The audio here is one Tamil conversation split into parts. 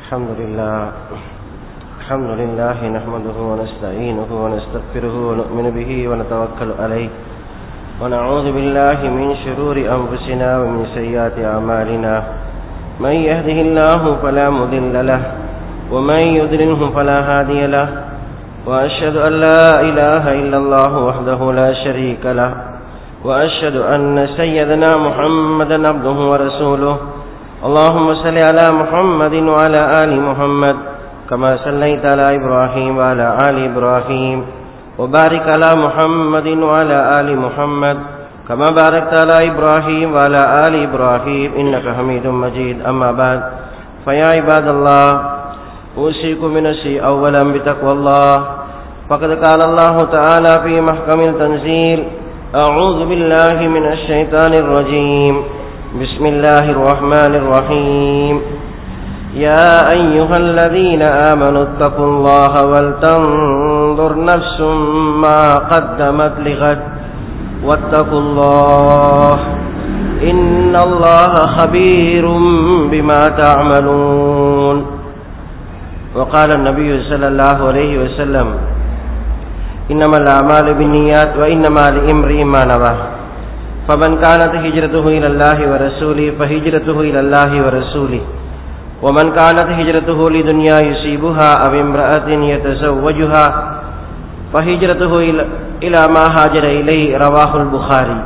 الحمد لله الحمد لله نحمده ونستعينه ونستغفره ونؤمن به ونتوكل عليه ونعوذ بالله من شرور أنفسنا ومن سيئات أعمالنا من يهده الله فلا مضل له ومن يضلله فلا هادي له وأشهد أن لا إله إلا الله وحده لا شريك له وأشهد أن سيدنا محمدا عبده ورسوله اللهم صل على محمد وعلى آل محمد كما صليت على إبراهيم وعلى آل إبراهيم وبارك على محمد وعلى آل محمد كما باركت على إبراهيم وعلى آل إبراهيم إنك حميد مجيد أما بعد فيا عباد الله أوصيكم بنفسي أولا بتقوى الله فقد قال الله تعالى في محكم التنزيل أعوذ بالله من الشيطان الرجيم بسم الله الرحمن الرحيم يا أيها الذين آمنوا اتقوا الله ولتنظر نفس ما قدمت لغد واتقوا الله إن الله خبير بما تعملون وقال النبي صلى الله عليه وسلم إنما الأعمال بالنيات وإنما لإمرئ ما نوى فمن كانت هجرته إلى الله ورسوله فهجرته إلى الله ورسوله ومن كانت هجرته لدنيا يصيبها أو امرأة يتزوجها فهجرته إلى ما هاجر إليه رواه البخاري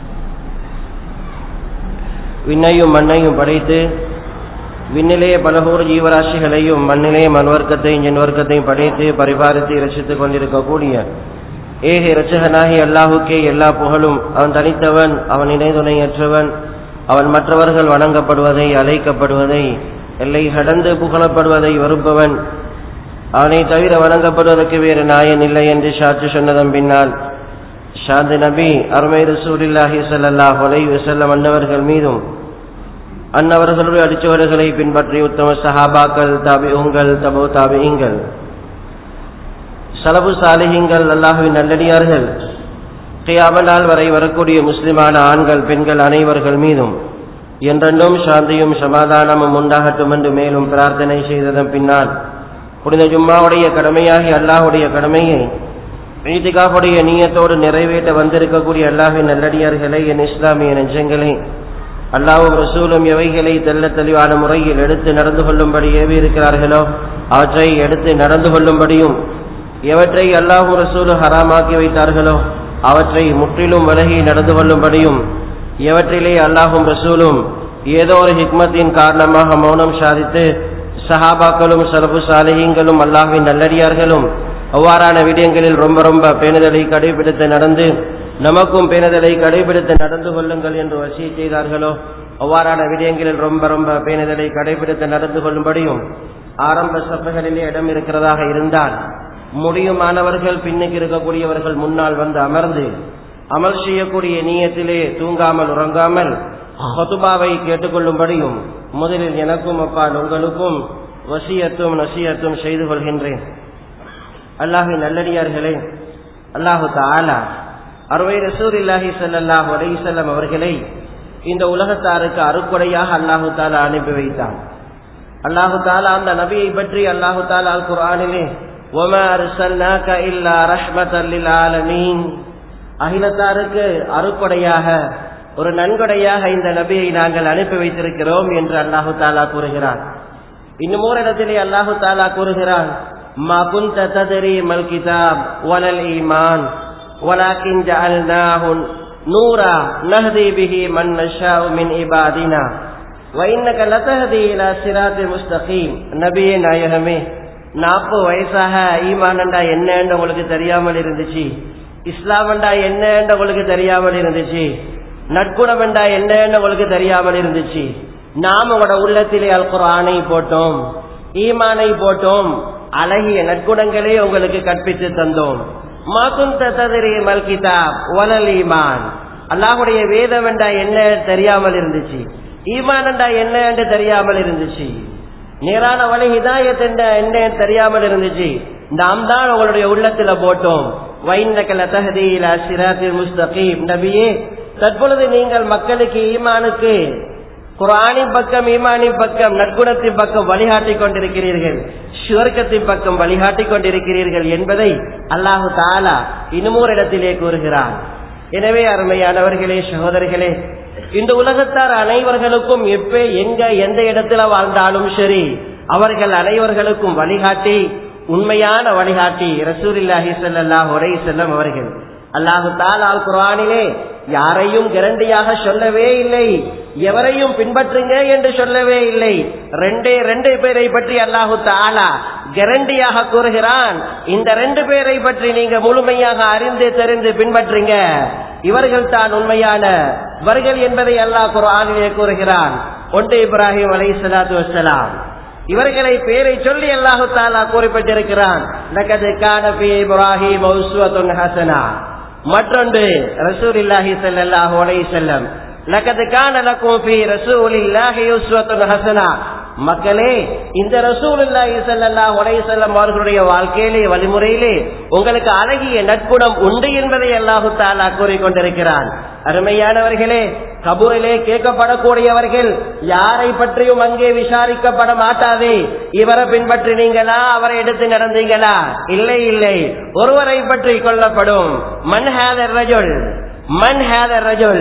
விண்ணையும் மண்ணையும் படைத்து விண்ணிலே பலகோர் ஜீவராசிகளையும் மண்ணிலே மண்வர்க்கத்தையும் ஜென்வர்க்கத்தையும் படைத்து பரிபாலித்து இரட்சித்துக் கொண்டிருக்கக்கூடிய ஏக இரட்சகனாகி அல்லாஹுக்கே எல்லா புகழும் அவன் தனித்தவன் அவன் இணைதுணையற்றவன் அவன் மற்றவர்கள் வணங்கப்படுவதை அழைக்கப்படுவதை எல்லை கடந்து புகழப்படுவதை வெறுப்பவன் அவனை தவிர வணங்கப்படுவதற்கு வேறு நாயன் இல்லை என்று சாட்சி சொன்னதன் பின்னால் ஷாந்து நபி அருமை ரசூலில்லாஹி சல்லாஹ் ஒலை செல்லம் அன்னவர்கள் மீதும் அன்னவர்களுடைய அடிச்சவர்களை பின்பற்றி உத்தம சஹாபாக்கள் தாபியுங்கள் தபோ தாபியுங்கள் சலபு சாலிஹிங்கள் அல்லாஹுவின் நல்லடியார்கள் கியாமனால் வரை வரக்கூடிய முஸ்லிமான ஆண்கள் பெண்கள் அனைவர்கள் மீதும் என்றென்றும் சாந்தியும் சமாதானமும் உண்டாகட்டும் என்று மேலும் பிரார்த்தனை செய்ததன் பின்னால் புனித ஜும்மாவுடைய கடமையாகி அல்லாஹுடைய கடமையை ஈதிகாவுடைய நீயத்தோடு நிறைவேற்ற வந்திருக்கக்கூடிய அல்லாஹின் நல்லடியார்களை என் இஸ்லாமிய நெஞ்சங்களே அல்லாவும் ரசூலும் எவைகளை தெல்ல தெளிவான முறையில் எடுத்து நடந்து கொள்ளும்படி ஏவி இருக்கிறார்களோ அவற்றை எடுத்து நடந்து கொள்ளும்படியும் எவற்றை அல்லாஹும் ரசூலும் ஹராமாக்கி வைத்தார்களோ அவற்றை முற்றிலும் விலகி நடந்து கொள்ளும்படியும் எவற்றிலே அல்லாஹும் ரசூலும் ஏதோ ஒரு ஹிக்மத்தின் காரணமாக மௌனம் சாதித்து சஹாபாக்களும் சரபு சாலிஹீங்களும் அல்லாஹின் நல்லடியார்களும் அவ்வாறான விடயங்களில் ரொம்ப ரொம்ப பேணுதலை கடைபிடித்து நடந்து நமக்கும் பேணுதலை கடைபிடித்து நடந்து கொள்ளுங்கள் என்று வசிய செய்தார்களோ அவ்வாறான விடயங்களில் ரொம்ப ரொம்ப பேணுதலை கடைபிடித்து நடந்து கொள்ளும்படியும் ஆரம்ப சபைகளிலே இடம் இருக்கிறதாக இருந்தால் முடியுமானவர்கள் பின்னுக்கு இருக்கக்கூடியவர்கள் முன்னால் வந்து அமர்ந்து அமல் செய்யக்கூடிய நீயத்திலே தூங்காமல் உறங்காமல் ஹொதுபாவை கேட்டுக்கொள்ளும்படியும் முதலில் எனக்கும் அப்பால் உங்களுக்கும் வசியத்தும் நசியத்தும் செய்து கொள்கின்றேன் அல்லாஹின் நல்லடியார்களே அல்லாஹு தாலா அறுவை ரசூர் இல்லாஹி சல்லாஹ் அலைசல்லம் அவர்களை இந்த உலகத்தாருக்கு அறுக்குறையாக அல்லாஹு தாலா அனுப்பி வைத்தான் அல்லாஹு தாலா அந்த நபியை பற்றி அல்லாஹு தாலா அல் குரானிலே அகிலத்தாருக்கு அறுக்கொடையாக ஒரு நன்கொடையாக இந்த நபியை நாங்கள் அனுப்பி வைத்திருக்கிறோம் என்று அல்லாஹு தாலா கூறுகிறார் இன்னும் ஒரு இடத்திலே அல்லாஹு தாலா கூறுகிறான் ما كنت تدري ما الكتاب ولا الإيمان ولكن جعلناه نورا نهدي به من نشاء من عبادنا وإنك لتهدي إلى صراط مستقيم நபியே நாயகமே நாற்பது வயசாக ஈமானண்டா என்னன்னு உங்களுக்கு தெரியாமல் இருந்துச்சு இஸ்லாமண்டா என்னன்னு உங்களுக்கு தெரியாமல் இருந்துச்சு நட்புணமெண்டா என்னன்னு உங்களுக்கு தெரியாமல் இருந்துச்சு நாம் உங்களோட உள்ளத்திலே அல் குரானை போட்டோம் ஈமானை போட்டோம் அழகிய நற்குணங்களே உங்களுக்கு கற்பித்து தந்தோம் அல்லாஹுடைய வேதம் என்றா என்ன தெரியாமல் இருந்துச்சு ஈமான் என்றா என்ன என்று தெரியாமல் இருந்துச்சு நேரான வழி ஹிதாயத் என்ற என்ன தெரியாமல் இருந்துச்சு நாம் தான் உங்களுடைய உள்ளத்துல போட்டோம் வைந்தகல தகதியில சிராத்தில் முஸ்தகீம் நபியே தற்பொழுது நீங்கள் மக்களுக்கு ஈமானுக்கு குரானின் பக்கம் ஈமானின் பக்கம் நற்குணத்தின் பக்கம் வழிகாட்டி கொண்டிருக்கிறீர்கள் சுவர்க்கத்தின் பக்கம் வழிகாட்டி கொண்டிருக்கிறீர்கள் என்பதை அல்லாஹு தாலா இன்னுமோர் இடத்திலே கூறுகிறான் எனவே அருமையானவர்களே சகோதரர்களே இந்த உலகத்தார் அனைவர்களுக்கும் எப்ப எங்க எந்த இடத்துல வாழ்ந்தாலும் சரி அவர்கள் அனைவர்களுக்கும் வழிகாட்டி உண்மையான வழிகாட்டி ரசூலில்லாஹி ஸல்லல்லாஹு அலைஹி வஸல்லம் அவர்கள் அல்லாஹு தாலால் குர்ஆனிலே யாரையும் கிரண்டியாக சொல்லவே இல்லை எவரையும் பின்பற்றுங்க என்று சொல்லவே இல்லை ரெண்டே ரெண்டு பேரை பற்றி அல்லாஹு தாலா கேரண்டியாக கூறுகிறான் இந்த ரெண்டு பேரை பற்றி நீங்க முழுமையாக அறிந்து தெரிந்து பின்பற்றுங்க இவர்கள் தான் உண்மையான இவர்கள் என்பதை அல்லாஹ் குர்ஆனிலே கூறுகிறான் ஒன்று இப்ராஹிம் அலை சலாத்து வசலாம் இவர்களை பேரை சொல்லி அல்லாஹு தாலா குறிப்பிட்டிருக்கிறான் லகது கான ஃபீ இப்ராஹிம் உஸ்வத்துன் ஹஸனா மற்றொன்று ரசூலில்லாஹி ஸல்லல்லாஹு அலைஹி வஸல்லம் லகது கான லக்கும் ஃபீ ரசூலில்லாஹி உஸ்வத்துன் ஹஸனா மக்களே இந்த ரசூலுல்லாஹி ஸல்லல்லாஹு அலைஹி வஸல்லம் அவர்களுடைய வாழ்க்கையிலே வழிமுறையிலே உங்களுக்கு அழகிய நட்புணம் உண்டு என்பதை அல்லாஹு தாலா கூறிக்கொண்டிருக்கிறான் அருமையானவர்களே கபூரிலே கேட்கப்படக்கூடியவர்கள் யாரை பற்றியும் அங்கே விசாரிக்கப்பட மாட்டாது இவரை பின்பற்றினீங்களா அவரை எடுத்து நடந்தீங்களா இல்லை இல்லை ஒருவரை பற்றி கொள்ளப்படும் மன் ஹேதர் ரஜுல் மன் ஹேதர் ரஜுல்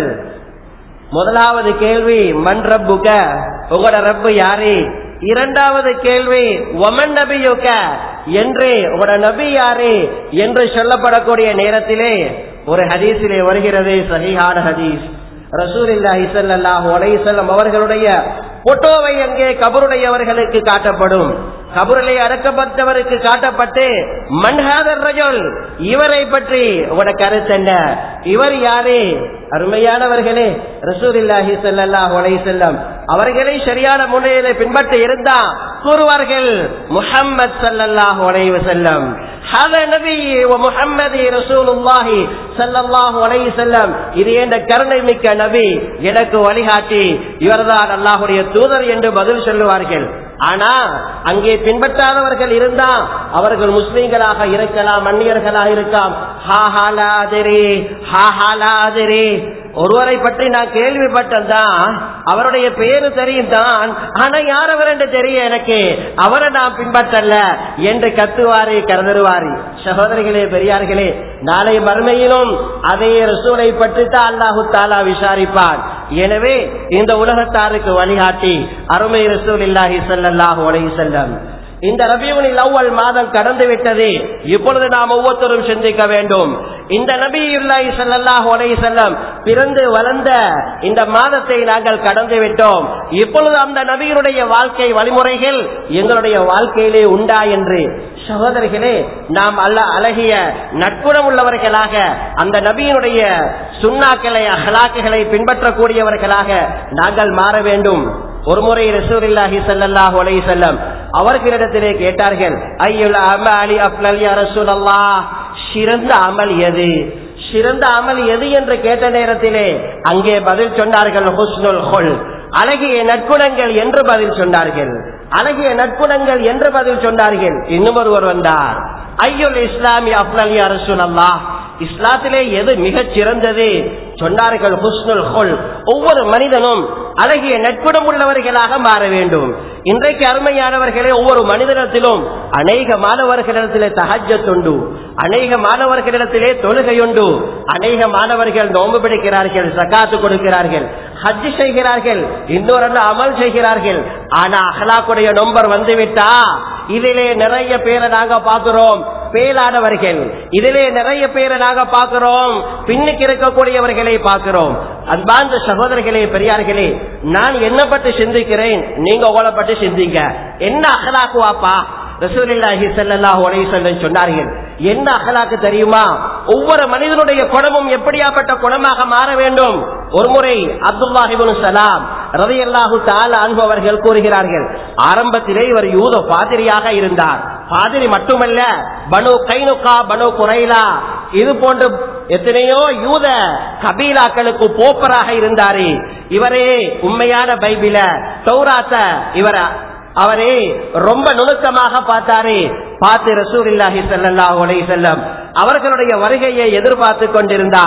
முதலாவது கேள்வி மண் ரப்புக உங்களோட ரப்பு யாரு இரண்டாவது கேள்வி ஒமன் நபியுக்க என்று உங்களோட நபி யாரு என்று சொல்லப்படக்கூடிய நேரத்திலே ஒரு ஹதீஸிலே வருகிறது சஹிஹான ஹதீஸ் ரசூலில்லாஹி ஸல்லல்லாஹு அலைஹி வஸல்லம் அவர்களுடைய போட்டோவை அங்கே கபருடையவர்களுக்கு காட்டப்படும் கபரிலே அடக்கப்பட்டவருக்கு காட்டப்பட்டு மன்ஹாதர் ரஜுல் இவரை பற்றி உங்களோட கருத்து என்ன இவர் யாரு அருமையானவர்களே ரசூலில்லாஹி ஸல்லல்லாஹு அலைஹி வஸல்லம் அவர்களை சரியான முறையிலே பின்பற்றி இருந்தா கூறுவார்கள் முஹம்மத் ஸல்லல்லாஹு அலைஹி வஸல்லம் هذا نبي ومحمد رسول الله صلى الله عليه وسلم இது என்ற கருணை மிக்க நபி எனக்கு வழிகாட்டி இவர்தான் அல்லாஹுடைய தூதர் என்று பதில் சொல்லுவார்கள் ஆனா அங்கே பின்பற்றாதவர்கள் இருந்தா அவர்கள் முஸ்லீம்களாக இருக்கலாம் அந்நியர்களாக இருக்கலாம் ஹா ஹாலாதிரி ஹா ஹாலாதிரி ஒருவரை பற்றி நான் கேள்விப்பட்டதான் அவருடைய பேரு தெரியும் தான் ஆனா யார் அவர் என்று தெரிய எனக்கு அவரை நான் பின்பற்றல என்று கத்துவாரு கருதருவாரு சகோதரிகளே பெரியார்களே நாளை மறுமையிலும் அதே ரசூலை பற்றி தான் அல்லாஹு தாலா விசாரிப்பான் எனவே இந்த உலகத்தாருக்கு வழிகாட்டி அருமை ரசூல் இல்லாஹி சல்லாஹூ அலைஹி செல்லம் இந்த ரபியூனில் அவ்வள் மாதம் கடந்து விட்டது இப்பொழுது நாம் ஒவ்வொருத்தரும் சிந்திக்க வேண்டும் இந்த நபியுல்லாஹி ஸல்லல்லாஹு அலைஹி வஸல்லம் பிறந்து வளர்ந்த இந்த மாதத்தை நாங்கள் கடந்து விட்டோம் இப்பொழுது அந்த நபியினுடைய வாழ்க்கை வழிமுறைகள் எங்களுடைய வாழ்க்கையிலே உண்டா என்று சகோதரிகளே நாம் அல்ல அழகிய நட்புணம் உள்ளவர்களாக அந்த நபியினுடைய சுண்ணாக்களை அகலாக்குகளை பின்பற்றக்கூடியவர்களாக நாங்கள் மாற வேண்டும் ஒரு முறை ரசூலில்லாஹி ஸல்லல்லாஹு அலைஹி வஸல்லம் அவர்களிடத்திலே கேட்டார்கள் ஐயுல் அமலி அஃலல் யா ரசூலல்லாஹ் சிறந்த அமல் எது சிறந்த அமல் எது என்று கேட்ட நேரத்திலே அங்கே பதில் சொன்னார்கள் ஹுஸ்னுல் ஹுல் அழகிய நற்குணங்கள் என்று பதில் சொன்னார்கள் அழகிய நற்குணங்கள் என்று பதில் சொன்னார்கள் இன்னும் ஒருவர் வந்தார் ஐயுல் இஸ்லாமி அஃலல் யா ரசூலல்லாஹ் இஸ்லாத்திலே எது மிகச் சிறந்தது சொன்னார்கள் ஹுஸ்னுல் ஹுல் ஒவ்வொரு மனிதனும் அழகிய நட்புடம் உள்ளவர்களாக மாற வேண்டும் இன்றைக்கு அருமையானவர்களே ஒவ்வொரு மனிதனத்திலும் அநேக மாணவர்களிடத்திலே தஹஜத்துண்டு அநேக மாணவர்களிடத்திலே தொழுகையுண்டு அநேக மாணவர்கள் நோன்பு பிடிக்கிறார்கள் சக்காத்து கொடுக்கிறார்கள் ஹஜ் செய்கிறார்கள் இன்னொரு அமல் செய்கிறார்கள் ஆனா அஹ்லாக்குடைய நொம்பர் வந்துவிட்டா இதிலே நிறைய பேரை நாங்க பார்க்கிறோம் பேலானவர்கள் இதிலே நிறைய பேரை நாங்க பார்க்கிறோம் பின்னுக்கு இருக்கக்கூடியவர்களை பார்க்கிறோம் அன்பார்ந்த சகோதரர்களே பெரியார்களே நான் என்ன பற்றி சிந்திக்கிறேன் நீங்க உங்களை பற்றி சிந்திங்க என்ன அகலாக்குவாப்பா ரசூலில்லாஹி ஸல்லல்லாஹு அலைஹி வஸல்லம் சொன்னார்கள் என்ன அகலாக்கு தெரியுமா ஒவ்வொரு மனிதனுடைய குணமும் எப்படியாப்பட்ட குணமாக மாற வேண்டும் ஒருமுறை அப்துல்லாஹிபுன் சலாம் ரதையல்லாஹு தால அன்பவர்கள் கூறுகிறார்கள் ஆரம்பத்திலே இவர் யூத பாதிரியாக இருந்தார் பாதிரி மட்டுமல்ல பனு கைனுகா பனு குரைலா இது போன்று எத்தனையோ யூத கபீலாக்களுக்கு போப்பராக இருந்தாரு இவரே உண்மையான பைபிள தௌராத்த இவர அவரே ரொம்ப நுணுக்கமாக பார்த்தாரு பார்த்து ரசூல் இல்லாஹி ஸல்லல்லாஹு அலைஹி வஸல்லம் அவர்களுடைய வருகையை எதிர்பார்த்து கொண்டிருந்தார்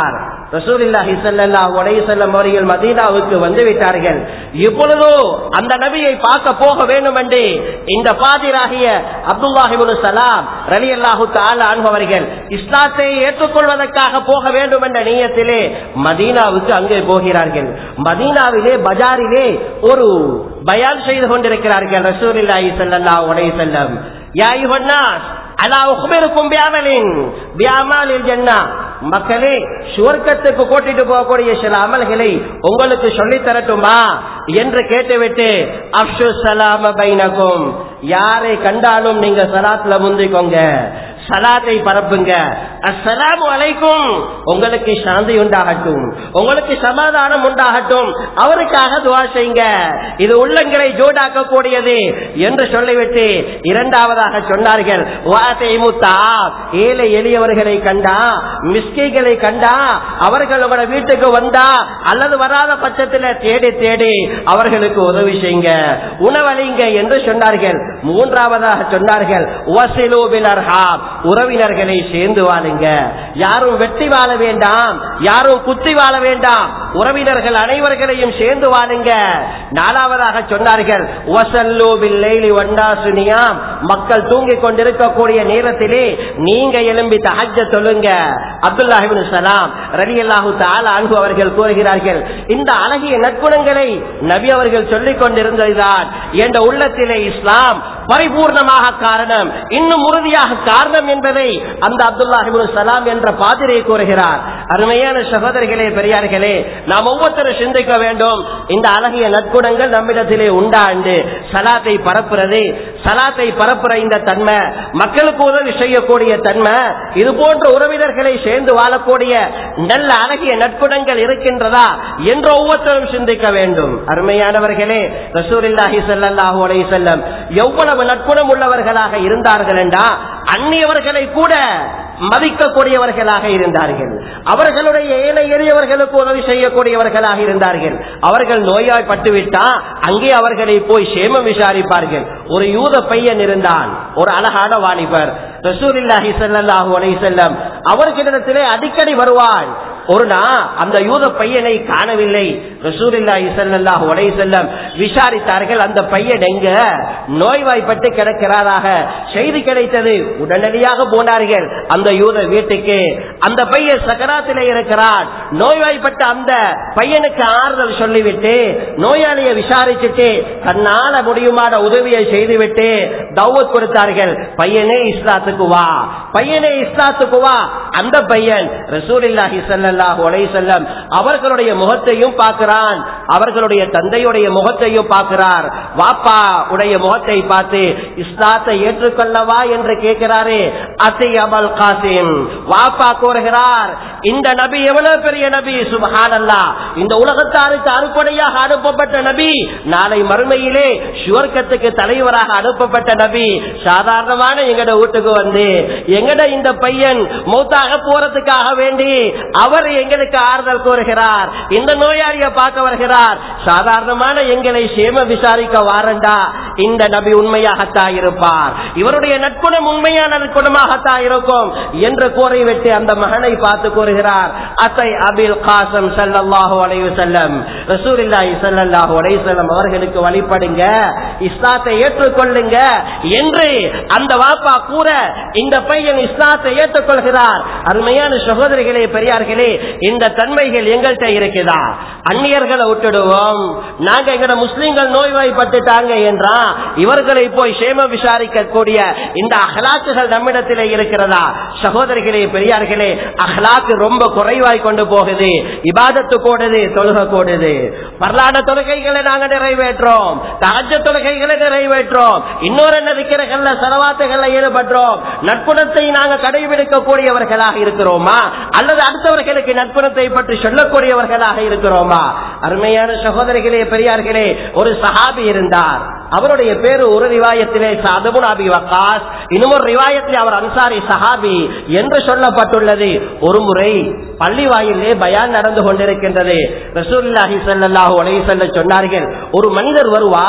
ரசூலில்லாஹி ஸல்லல்லாஹு அலைஹி வஸல்லம் அவர்கள் மதீனாவுக்கு வந்து விட்டார்கள் இப்பொழுதோ அந்த நபியை பார்க்க போக வேண்டும் என்று இந்த பாதிராகிய அப்துல்லாஹி இப்னு சலாம் ரலியல்லாஹு தஆலா அன்ஹு அவர்கள் இஸ்லாத்தை ஏற்றுக்கொள்வதற்காக போக வேண்டும் என்ற நியத்திலே மதீனாவுக்கு அங்கே போகிறார்கள் மதீனாவிலே பஜாரிலே ஒரு பயான் செய்து கொண்டிருக்கிறார்கள் ரசூலில்லாஹி ஸல்லல்லாஹு அலைஹி வஸல்லம் யா அய்யுஹன் நாஸ் அலா உக்பிருக்கும் பிஅமலின் பிஅமாலில் ஜன்னah மக்களே சுவர்க்கத்துக்கு கூட்டிட்டு போகக்கூடிய சில அமல்களை உங்களுக்கு சொல்லி தரட்டுமா என்று கேட்டுவிட்டு அப்சு சலாம பைனக்கும் யாரை கண்டாலும் நீங்க சலாத்துல முந்திக்கோங்க சலாத்தை பரப்புங்க அஸ்ஸலாமு அலைக்கும் உங்களுக்கு சாந்தி உண்டாகட்டும் உங்களுக்கு சமாதானம் உண்டாகட்டும் அவருக்காக துவா செய்யுங்க இது உள்ளங்களை ஜோடாக்க கூடியது என்று சொல்லிவிட்டு இரண்டாவதாக சொன்னார்கள் வாசைமுத்தா ஏழை எளியவர்களை கண்டா மிஸ்கைகளை கண்டா அவர்கள் உங்களோட வீட்டுக்கு வந்தா அல்லது வராத பட்சத்தில் தேடி தேடி அவர்களுக்கு உதவி செய்யுங்க உணவளிங்க என்று சொன்னார்கள் மூன்றாவதாக சொன்னார்கள் வசிலு பிலர்ஹாம் உறவினர்களை சேர்ந்து வாழுங்க யாரும் வெட்டி வாழ வேண்டாம் யாரும் குத்தி வாழ வேண்டாம் உறவினர்கள் அனைவர்களையும் சேர்ந்து வாழுங்க நாலாவதாக சொன்னார்கள் வசல்லு பில்லைலி வண்டாசுனியாம் மக்கள் தூங்கிக் கொண்டிருக்கக்கூடிய நேரத்திலே நீங்க எழும்பி தஹஜ்ஜ தொழுங்க அப்துல்லாஹிபின் சலாம் ரலியல்லாஹு தஆலா அன்ஹு அவர்கள் கூறுகிறார்கள் இந்த அழகிய நற்குணங்களை நபி அவர்கள் சொல்லிக் கொண்டிருந்ததுதான் என்ற உள்ளத்திலே இஸ்லாம் பரிபூர்ணமாக காரணம் இன்னும் உறுதியாக காரணம் என்பதை அந்த அப்துல்லாஹிபின் சலாம் என்ற பாதிரை கூறுகிறார் அருமையான சகோதரிகளே பெரியார்களே நாம் ஒவ்வொருத்தரும் சிந்திக்க வேண்டும் இந்த அழகிய நற்குணங்கள் நம்மிடத்திலே உண்டாண்டு சலாத்தை பரப்புறது சலாத்தை பரப்புற இந்த தன்மை மக்களுக்கு உதவி செய்யக்கூடிய தன்மை இது போன்ற உறவினர்களை சேர்ந்து வாழக்கூடிய நல்ல அழகிய நற்குணங்கள் இருக்கின்றதா என்று ஒவ்வொருத்தரும் சிந்திக்க வேண்டும் அருமையானவர்களே ரசூலில்லாஹி ஸல்லல்லாஹு அலைஹி வஸல்லம் எவ்வளவு நற்குணம் உள்ளவர்களாக இருந்தார்கள் என்றா அந்நியவர்களை கூட மதிக்கக்கூடியவர்களாக இருந்தார்கள் அவர்களுடைய ஏழை எளியவர்களுக்கு உதவி செய்யக்கூடியவர்களாக இருந்தார்கள் அவர்கள் நோயாய்ப்பட்டு விட்டா அங்கே அவர்களை போய் சேமம் விசாரிப்பார்கள் ஒரு யூத பையன் இருந்தான் ஒரு அழகான வாலிபர் ரசூலில்லாஹி ஸல்லல்லாஹு அலைஹி வஸல்லம் அவர்களிடத்திலே அடிக்கடி வருவான் ஒரு நாள் அந்த யூத பையனை காணவில்லை ரசூலில்லாஹி ஸல்லல்லாஹு அலைஹி வஸல்லம் விசாரித்தார்கள் அந்த பையன் எங்க நோய்வாய்ப்பட்டு கிடக்கிறாராக செய்தி கிடைத்தது உடனடியாக போனார்கள் அந்த யூத வீட்டுக்கு அந்த பையன் சக்கராத்திலே இருக்கிறான் நோய்வாய்ப்பட்ட அந்த பையனுக்கு ஆறுதல் சொல்லிவிட்டு நோயாளியை விசாரிச்சுட்டு தன்னால முடியுமான உதவியை செய்துவிட்டு தௌவத் கொடுத்தார்கள் பையனே இஸ்லாத்துக்கு வா பையனே இஸ்லாத்துக்கு வா அந்த பையன் ரசூலில்லாஹி ஸல்லல்லாஹு அலைஹி வஸல்லம் அவர்களுடைய முகத்தையும் பார்க்கிறான் அவர்களுடைய தந்தையுடைய முகத்தையும் பார்க்கிறார் வாப்பா உடைய முகத்தை பார்த்து இஸ்லாத்தை ஏற்றுக்கொள்ளவா என்று கேட்கிறாரே அசை அபல் காசிம் வாப்பா கூறுகிறார் இந்த நபி எவ்வளவு பெரிய நபி சுபஹானல்லா இந்த உலகத்தாருக்கு அறுப்படையாக அனுப்பப்பட்ட நபி நாளை மறுமையிலே சுவர்க்கத்துக்கு தலைவராக அனுப்பப்பட்ட நபி சாதாரணமான எங்கட வீட்டுக்கு வந்து எங்கட இந்த பையன் மூத்தாக போறதுக்காக வேண்டி அவர் எங்களுக்கு ஆறுதல் கூறுகிறார் இந்த நோயாளியை பார்க்க வருகிறார் சாதாரணமான எங்களை சேம விசாரிக்க வாரண்டா இந்த நபி உண்மையாகத்தான் இருப்பார் இவருடைய நற்குணம் உண்மையான நற்குணமாகத்தான் இருக்கும் என்று கூறிவிட்டு அந்த மகனை பார்த்து கூறுகிறார் அத்தை அபில் காசம் சல்லல்லாஹு அலைஹி வஸல்லம் ரசூலுல்லாஹி ஸல்லல்லாஹு அலைஹி வஸல்லம் அவர்களுக்கு வழிபடுங்க இஸ்லாத்தை ஏற்றுக்கொள்ளுங்க என்று அந்த வாப்பா கூற இந்த பையன் இஸ்லாத்தை ஏற்றுக்கொள்கிறார் அருமையான சகோதரிகளே பெரியார்களே இந்த தன்மைகள் எங்கள்கிட்ட இருக்குதா அந்நியர்களை விட்டுடுவோம் நாங்க எங்கட முஸ்லிம்கள் நோய்வாய்ப்பட்டுட்டாங்க என்றா இவர்களை போய் சேம விசாரிக்க கூடிய இந்த அகலாக்குகள் நம்மிடத்திலே இருக்கிறதா சகோதரிகளே பெரியார்களே அகலாக்கு ரொம்ப குறைவாய் கொண்டு போகுது இபாதத்து கூடுது தொழுக கூடுது வரலான தொழுகைகளை நாங்க நிறைவேற்றோம் தகஜ தொழுகைகளை நிறைவேற்றோம் இன்னொரு என்ன இருக்கிறகள்ல செலவாத்துகள்ல ஈடுபடுறோம் நட்புணத்தை நாங்க கடைபிடிக்க கூடியவர்களாக இருக்கிறோமா அல்லது அடுத்தவர்களுக்கு நட்புணத்தை பற்றி சொல்லக்கூடியவர்களாக இருக்கிறோமா அருமையான சகோதரிகளே பெரியார்களே ஒரு சஹாபி இருந்தார் அவருடைய பேரு ஒரு ரிவாயத்திலே சாதபுன் அபி வக்காஸ் இன்னொரு ரிவாயத்திலே அவர் அன்சாரி சஹாபி என்று சொல்லப்பட்டுள்ளது ஒரு முறை பள்ளி வாயிலே பயான் நடந்து கொண்டிருக்கின்றது ரசூலுல்லாஹி ஸல்லல்லாஹு அலைஹி வஸல்லம் சொன்னார்கள் ஒரு மனிதர் வருவார்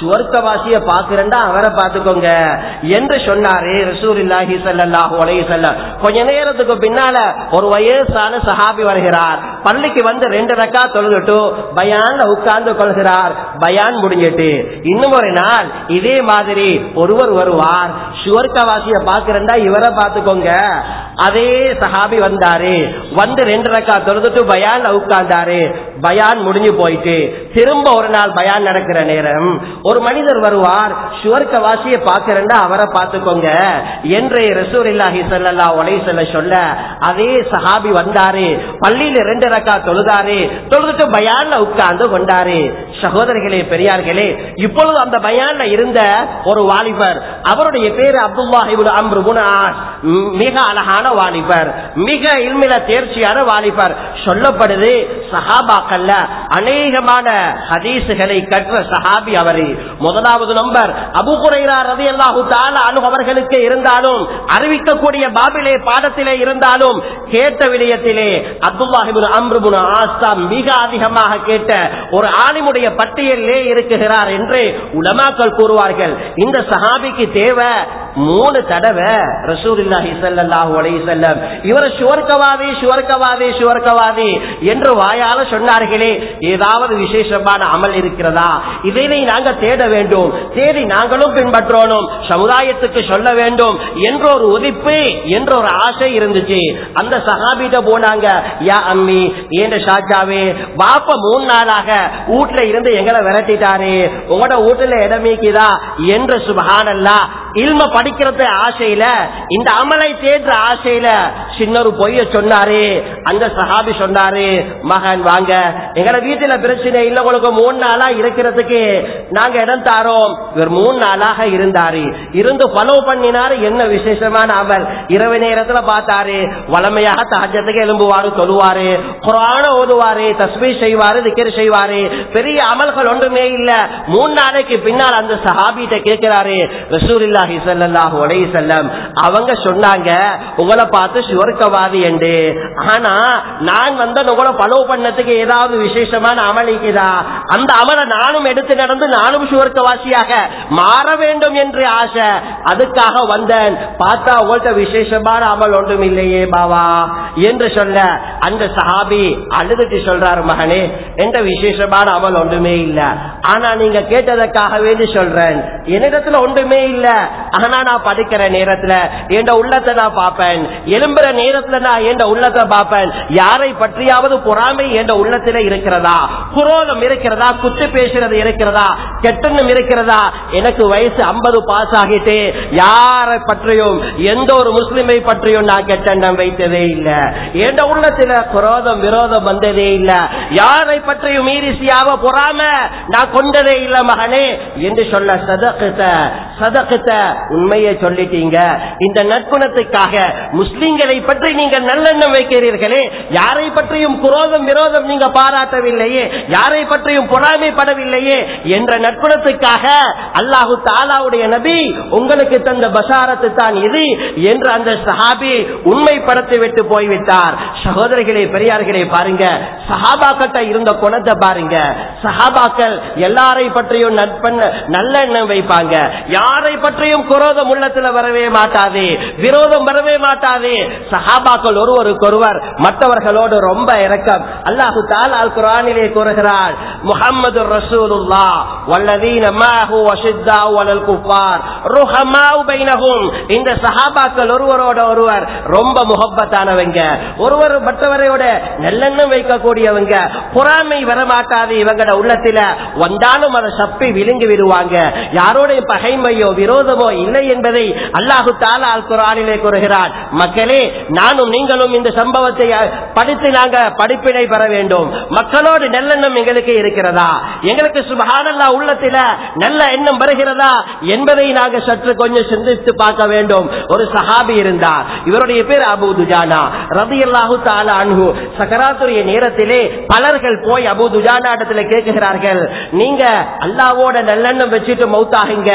சுவர்க்கவாசிய பாக்குறேன்டா அவரை பாத்துக்கோங்க என்று சொன்னாரு ரசூலில்லாஹி ஸல்லல்லாஹு அலைஹி வஸல்லம் கொஞ்ச நேரத்துக்கு பின்னால ஒரு வயசான சஹாபி வருகிறார் பள்ளிக்கு வந்து ரெண்டு ரக்கா தொழுதுட்டு பயான்ல உட்கார்ந்து கொள்கிறார் பயான் முடிஞ்சிட்டு இன்னும் ஒரு நாள் இதே மாதிரி ஒருவர் வருவார் சுவர்க்கவாசிய பாக்குறேன்டா இவரை பாத்துக்கோங்க அதே சஹாபி வந்தாரு வந்து ரெண்டு ரக்கா தொழுதுட்டு பயான்ல உட்கார்ந்தாரு பயான் முடிஞ்சு போயிட்டு திரும்ப ஒரு நாள் பயான் நடக்கிற நேரம் ஒரு மனிதர் வருவார் சுவர்க்க வாசிய பாக்குறேன்டா அவரை பாத்துக்கோங்க என்றே ரசூர் இல்லாஹி சல்லா உலை சொல்ல சொல்ல அதே சஹாபி வந்தாரு பள்ளியில ரெண்டு ரக்கா தொழுதாரு தொழுதுட்டு பயான்ல உட்கார்ந்து கொண்டாரு சகோதரிகளே பெரியார்களே இப்பொழுது அந்த பயான்ல இருந்த ஒரு வாலிபர் அவருடைய பேரு அப்துல்லாஹிபுல் அம்ருபுன் ஆஸ் ம், மிக அழகான வாலிபர் மிக இல்மில தேர்ச்சியான வாலிபர் சொல்லப்படுது சஹாபாக்கல்ல அநேகமான ஹதீசுகளை கற்ற சஹாபி அவரு முதலாவது நம்பர் அபு குரைரா ரதி அல்லாஹு அனு அவர்களுக்கு இருந்தாலும் அறிவிக்கக்கூடிய பாபிலே பாடத்திலே இருந்தாலும் கேட்ட விடயத்திலே அப்துல்லாஹிபுன் அம்ருபுன் ஆஸ்தா மிக அதிகமாக கேட்ட ஒரு ஆலிமுடைய பட்டியலிலே இருக்குகிறார் என்று உலமாக்கள் கூறுவார்கள் இந்த சஹாபிக்கு தேவை மூணு தடவை ரசூலுல்லாஹி ஸல்லல்லாஹு அலைஹி வஸல்லம் இவர் சுவர்க்கவாதி சுவர்க்கவாதி சுவர்க்கவாதி என்று வாயால சொன்னார்களே ஏதாவது விசேஷமான அமல் இருக்கிறதா இதனை நாங்க தேட வேண்டும் தேடி நாங்களும் பின்பற்றணும் சமுதாயத்துக்கு சொல்ல வேண்டும் என்ற ஒரு உதிப்பு என்ற ஒரு ஆசை இருந்துச்சு அந்த சஹாபிட்ட போனாங்க யா அம்மி ஏண்ட ஷாஜாவே பாப்ப மூணு நாளாக வீட்டுல இருந்து எங்களை விரட்டிட்டாரு உங்களோட வீட்டுல இடமீக்குதா என்று சுபஹானல்லா இல்ம படிக்கிறது ஆசையில இந்த அமலை தேடுற ஆசையில சின்னொரு பொய்ய சொன்னாரு அந்த சஹாபி சொன்னாரு மகன் வாங்க எங்களை வீட்டுல பிரச்சனை இல்ல உங்களுக்கு மூணு நாளா இருக்கிறதுக்கு நாங்க இடம் தாரோம் இவர் மூணு நாளாக இருந்தாரு இருந்து ஃபாலோ பண்ணினாரு என்ன விசேஷமான அமல் இரவு நேரத்துல பார்த்தாரு வளமையாக தஹஜத்துக்கு எழும்புவாரு தொழுவாரு குரான ஓதுவாரு தஸ்மீ செய்வாரு திக்கர் செய்வாரு பெரிய அமல்கள் ஒன்றுமே இல்ல மூணு நாளைக்கு பின்னால் அந்த சஹாபிட்ட கேட்கிறாரு ரசூலில்லாஹி ஸல்லல்லாஹு அலைஹி வஸல்லம் அவங்க சொன்னாங்க உங்களை பார்த்து சுவர்க்கவாதி என்று ஆனா நான் வந்து உங்களை ஃபாலோ பண்ணதுக்கு ஏதாவது விசேஷமான அமல் இருக்குதா அந்த அமலை நானும் எடுத்து நடந்து நானும் சுவர்க்கவாசியாக மாற வேண்டும் என்று ஆசை அதுக்காக வந்தேன் பார்த்தா உங்கள்ட்ட விசேஷமான அமல் ஒன்றும் இல்லையே பாவா என்று சொல்ல அந்த சஹாபி அழுதுட்டு சொல்றாரு மகனே எந்த விசேஷமான அமல் ஒன்றுமே இல்ல ஆனா நீங்க கேட்டதற்காக வேண்டி சொல்றேன் என்னிடத்துல ஒன்றுமே இல்ல ஆனா நான் படிக்கிற நேரத்துல என் உள்ளத்தை நான் பார்ப்பேன் எலும்புற நேரத்துல நான் என் உள்ளத்தை பார்ப்பேன் யாரை பற்றியாவது பொறாமை என் உள்ளத்துல இருக்கிறதா குரோதம் இருக்கிறதா குத்து பேசுறது இருக்கிறதா கெட்டனும் இருக்கிறதா எனக்கு வயசு ஐம்பது பாஸ் ஆகிட்டு யாரை பற்றியும் எந்த ஒரு முஸ்லிமை பற்றியும் நான் கெட்டெண்ணம் வைத்ததே இல்ல என் உள்ளத்துல குரோதம் விரோதம் வந்ததே இல்ல யாரை பற்றியும் ஈரிசியாவ பொறாம நான் கொண்டதே இல்ல மகனே என்று சொல்ல சதகத்த சதகத்த உண்மையை சொல்லிட்டீங்க இந்த நற்குணத்துக்காக முஸ்லிம்களை பற்றி நீங்க நல்லெண்ணம் வைக்கிறீர்களே யாரை பற்றியும் குரோதம் விரோதம் நீங்க பாராட்டவில்லையே யாரை பற்றியும் பொறாமைப்படவில்லையே என்ற நற்குணத்துக்காக அல்லாஹு தாலாவுடைய நபி உங்களுக்கு தந்த பசாரத்து தான் இது என்று அந்த சஹாபி உண்மைப்படுத்தி விட்டு போய்விட்டார் சகோதரிகளே பெரியார்களே பாருங்க சஹாபாக்கிட்ட இருந்த குணத்தை பாருங்க சஹாபாக்கள் எல்லாரை பற்றியும் நட்பண்ண நல்ல எண்ணம் வைப்பாங்க யாரை பற்றியும் குரோதம் உள்ளத்துல வரவே மாட்டாது விரோதம் வரவே மாட்டாது சஹாபாக்கள் ஒருவருக்கொருவர் மற்றவர்களோடு ரொம்ப இரக்கம் அல்லாஹு தாலால் குரானிலே கூறுகிறார் முஹம்மது ரசூலுல்லா வல்லதீன மாஹு வஷித்தா வலல் குஃபார் ருஹமாஉ பைனஹும் இந்த சஹாபாக்கள் ஒருவரோட ஒருவர் ரொம்ப முகப்பத்தானவங்க ஒருவர் மற்றவரையோட நல்லெண்ணம் வைக்கக்கூடியவங்க பொறாமை வரமாட்டாது இவங்கட உள்ளத்துல வந்தாலும் அதை சப்பி விழுங்கி விடுவாங்க யாரோடைய பகைமையோ விரோதமோ இல்லை என்பதை அல்லாஹு தாலா அல் குரானிலே கூறுகிறார் மக்களே நானும் நீங்களும் இந்த சம்பவத்தை அஹ், படித்து நாங்க படிப்பினை பெற வேண்டும் மக்களோடு நல்லெண்ணம் எங்களுக்கு இருக்கிறதா எங்களுக்கு சுபஹானல்லா உள்ளத்தில நல்ல எண்ணம் வருகிறதா என்பதை நாங்க சற்று கொஞ்சம் சிந்தித்து பார்க்க வேண்டும் ஒரு சஹாபி இருந்தார் இவருடைய பேர் அபு துஜானா ரதி அல்லாஹு தாலா அன்ஹு சக்கராத்துடைய நேரத்திலே பலர்கள் போய் அபு துஜானா இடத்துல கேட்கிறார்கள் நீங்க அல்லாவோட நல்லெண்ணம் வச்சுட்டு மௌத்தாகுங்க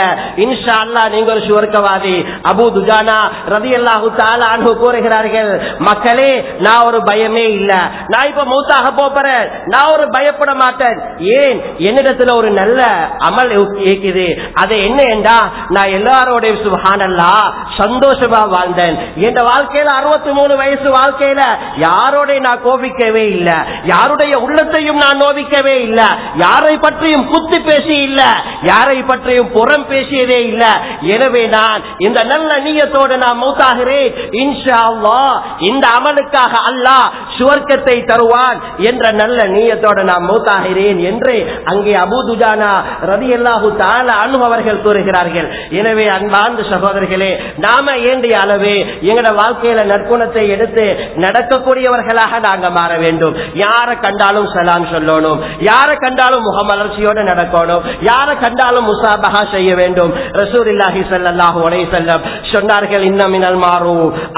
இன்ஷா அல்லா நீங்க ஒரு சுவர்க்கவாதி அபு துஜானா ரதி அல்லாஹு அன்பு கூறுகிறார்கள் மக்களே நான் ஒரு பயமே இல்ல நான் இப்ப மூத்தாக போறேன் நான் ஒரு பயப்பட மாட்டேன் ஏன் என்னிடத்துல ஒரு நல்ல அமல் இருக்குது அது என்ன என்றா நான் எல்லாரோட சுபஹானல்லா சந்தோஷமா வாழ்ந்தேன் என் வாழ்க்கையில அறுபத்தி மூணு வயசு வாழ்க்கையில யாரோட நான் கோபிக்கவே இல்ல யாருடைய உள்ளத்தையும் நான் நோவிக்கவே இல்ல யாரை பற்றியும் குத்து பேசி இல்ல யாரை பற்றியும் புறம் பேசியதே இல்ல எனவே நான் இந்த நல்ல நீயத்தோடு நான் மௌத்தாகிறேன் இன்ஷா அல்லாஹ் இந்த அமலுக்காக அல்லாஹ் சுவர்க்கத்தை தருவான் என்ற நல்ல நீயத்தோடு நான் மௌத்தாகிறேன் என்று அங்கே அபூதுஜானா ரதி அல்லாஹு தால அவர்கள் கூறுகிறார்கள் எனவே அன்பார்ந்த சகோதரர்களே நாம ஏண்டிய அளவு எங்களோட வாழ்க்கையில நற்குணத்தை எடுத்து நடக்கக்கூடியவர்களாக நாங்க மாற வேண்டும் யாரை கண்டாலும் சலாம் சொல்லணும் யாரை கண்டாலும் முகமலர்ச்சியோடு நடக்கணும் யாரை கண்டாலும் முசாபகா செய்ய வேண்டும் ரசூல் இல்லாஹி சல்லாஹூ அலை செல்லம் சொன்னார்கள் இன்னமினல் மாறு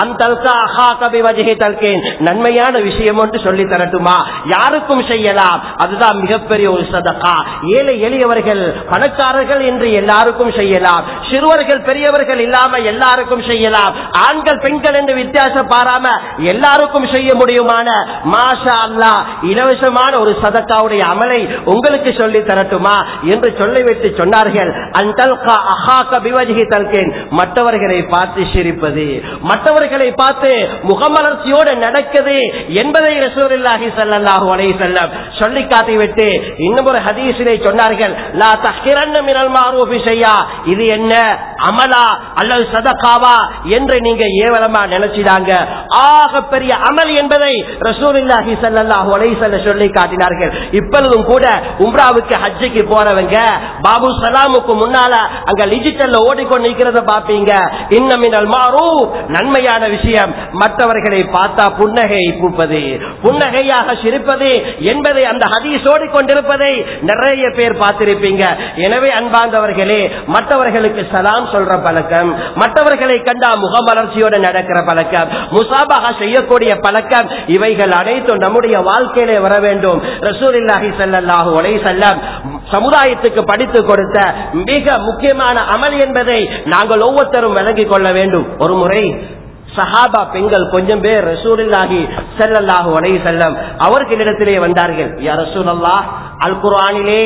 அந்த நன்மையான விஷயம் ஒன்று சொல்லி தரட்டுமா யாருக்கும் செய்யலாம் அதுதான் மிகப்பெரிய ஒரு சதகா ஏழை எளியவர்கள் பணக்காரர்கள் என்று எல்லாருக்கும் செய்யலாம் சிறுவர்கள் பெரியவர்கள் இல்லாம எல்லாருக்கும் செய்யலாம் ஆண்கள் பெண்கள் என்று வித்தியாசம் பாராம எல்லாருக்கும் செய்ய முடியுமான மாஷா அல்லா இலவசமான ஒரு சதக்காவுடைய அமலை உங்களுக்கு சொல்லி தரட்டுமா என்று சொல்லிவிட்டு சொன்னார்கள் அந்தல்கா அஹாக்க பிவஜிகி தல்கேன் மற்றவர்களை பார்த்து சிரிப்பது மற்றவர்களை பார்த்து முகமலர்ச்சியோடு நடக்குது என்பதை ரசூலுல்லாஹி ஸல்லல்லாஹு அலைஹி வஸல்லம் சொல்லி காட்டிவிட்டு இன்னும் ஒரு ஹதீஸிலே சொன்னார்கள் லா தஹ்கிரன்ன மினல் மாரூஃபி ஷையா இது என்ன அமலா அல்லது சதகாவா என்று நீங்க ஏவலமா நினைச்சிடாங்க ஆக பெரிய அமல் என்பதை ரசூலுல்லாஹி ஸல்லல்லாஹு அலைஹி வஸல்லம் சொல்லி காட்டினார்கள் இப்பொழுதும் கூட உம்ராவுக்கு ஹஜ்ஜுக்கு போறவங்க பாபு சலாமுக்கு முன்னால அங்க டிஜிட்டல்ல ஓடிக்கொண்டு நிற்கிறத பாப்பீங்க இன்னமினல் மாறு நன்மையான விஷயம் மற்றவர்களை பார்த்தா புன்னகை பூப்பது புன்னகையாக சிரிப்பது என்பதை அந்த ஹதீஸ் ஓடிக்கொண்டிருப்பதை நிறைய பேர் பார்த்திருப்பீங்க எனவே அன்பார்ந்தவர்களே மற்றவர்களுக்கு சலாம் சொல்ற பழக்கம் மற்றவர்களை கண்டா முகமலர்ச்சியோடு நடக்கிற பழக்கம் முசாபாக செய்யக்கூடிய பழக்கம் இவைகள் அனைத்தும் நம்முடைய வாழ்க்கையிலே வர வேண்டும் ரசூலில்லாஹி ஸல்லல்லாஹு அலைஹி வஸல்லம் சமுதாயத்துக்கு படித்து கொடுத்த மிக முக்கியமான அமல் என்பதை நாங்கள் ஒவ்வொருத்தரும் விளங்கிக் கொள்ள வேண்டும் ஒரு முறை சஹாபா பெண்கள் கொஞ்சம் பேர் ரசூலில்லாஹி ஸல்லல்லாஹு அலைஹி வஸல்லம் அவர்களிடத்திலே வந்தார்கள் யா ரசூலல்லாஹ் அல் குர்ஆனிலே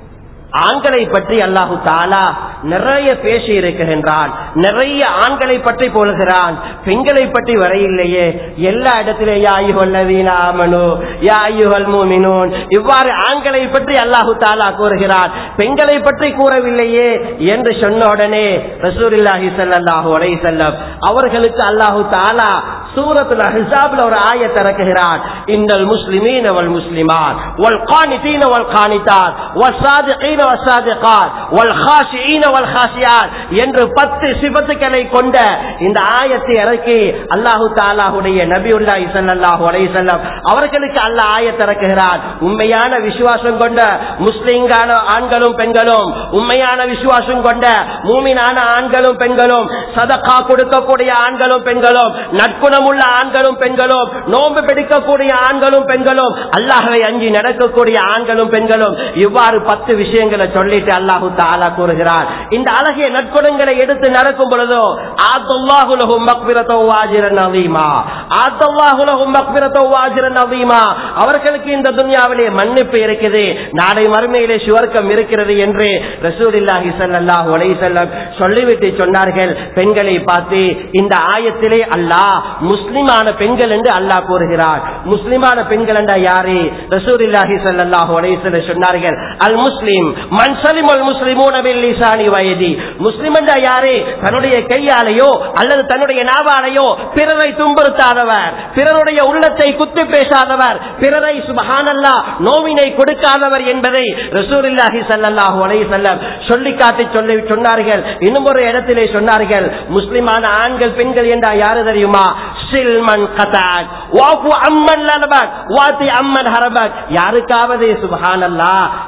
ஆண்களை பற்றி அல்லாஹு தாலா நிறைய பேசி இருக்கின்றான் நிறைய ஆண்களை பற்றி போலுகிறான் பெண்களை பற்றி வரையில்லையே எல்லா இடத்திலே யாயுகல்லவீனாமனு யாயுகல் மூமினூன் இவ்வாறு ஆண்களை பற்றி அல்லாஹு தாலா கூறுகிறான் பெண்களை பற்றி கூறவில்லையே என்று சொன்ன உடனே ரசூலில்லாஹி ஸல்லல்லாஹு அலைஹி வஸல்லம் அவர்களுக்கு அல்லாஹு தாலா சூரத்துல் அஹ்ஸாப்ல ஒரு ஆயத் இறக்குகிறான் இன்னல் முஸ்லிமீன வல் முஸ்லிமாத் வல் கானிதீன வல் கானிதாத் வஸ்ஸாதிகீன வஸ்ஸாதிகாத் வல் காஷிஈன வல் காஷியாத் என்று பத்து சிபத்துக்களை கொண்ட இந்த ஆயத்தை இறக்கி அல்லாஹு தாலாஹுடைய நபியுல்லாஹி ஸல்லல்லாஹு அலைஹி வஸல்லம் அவர்களுக்கு அல்லாஹ் ஆயத் இறக்குகிறான் உண்மையான விசுவாசம் கொண்ட முஸ்லிம்கான ஆண்களும் பெண்களும் உண்மையான விசுவாசம் கொண்ட மூமினான ஆண்களும் பெண்களும் சதகா கொடுக்கக்கூடிய ஆண்களும் பெண்களும் நற்குணம் உள்ள ஆண்களும் பெண்களும் நோன்பு பிடிக்கக்கூடிய ஆண்களும் பெண்களும் அல்லாஹவை அஞ்சி நடக்கக்கூடிய ஆண்களும் பெண்களும் இவ்வாறு பத்து விஷயங்களை சொல்லிட்டு அல்லாஹு தாலா கூறுகிறார் இந்த அழகிய நற்குணங்களை எடுத்து நடக்கும் பொழுதோ ஆத்துல்லாஹுலகும் மக்பிரத்தோ வாஜிரன் அவீமா ஆத்துல்லாஹுலகும் மக்பிரத்தோ வாஜிரன் அவீமா அவர்களுக்கு இந்த துன்யாவிலே மன்னிப்பு இருக்குது நாளை மறுமையிலே சுவர்க்கம் இருக்கிறது என்று ரசூலில்லாஹி ஸல்லல்லாஹு அலைஹி வஸல்லம் சொல்லிவிட்டு சொன்னார்கள் பெண்களை பார்த்து இந்த ஆயத்திலே அல்லாஹ் முஸ்லிமான பெண்கள் என்று அல்லாஹ் கூறுகிறார் முஸ்லிமான பெண்கள் என்றா யாரு ரசூலில்லாஹி ஸல்லல்லாஹு அலைஹி வஸல்லம் சொன்னார்கள் அல் முஸ்லிம் மன் சலிமல் முஸ்லிமூன பில் லிசானி வயதி முஸ்லிம் என்றா யாரு தன்னுடைய கையாலேயோ அல்லது தன்னுடைய நாவாலேயோ பிறரை துன்புறுத்தாதவர் பிறருடைய உள்ளத்தை குத்து பேசாதவர் பிறரை சுபஹானல்லா நோவினை கொடுக்காதவர் என்பதை ரசூலில்லாஹி ஸல்லல்லாஹு அலைஹி வஸல்லம் சொல்லி காட்டி சொல்லி சொன்னார்கள் இன்னும் ஒரு இடத்திலே சொன்னார்கள் முஸ்லிமான ஆண்கள் பெண்கள் என்றா யாரு தெரியுமா சில்மன் கதாக் வாஃபு அம்மன் லலபக் வாத்தி அம்மன் ஹரபக் யாருக்காவது சுபஹானல்லா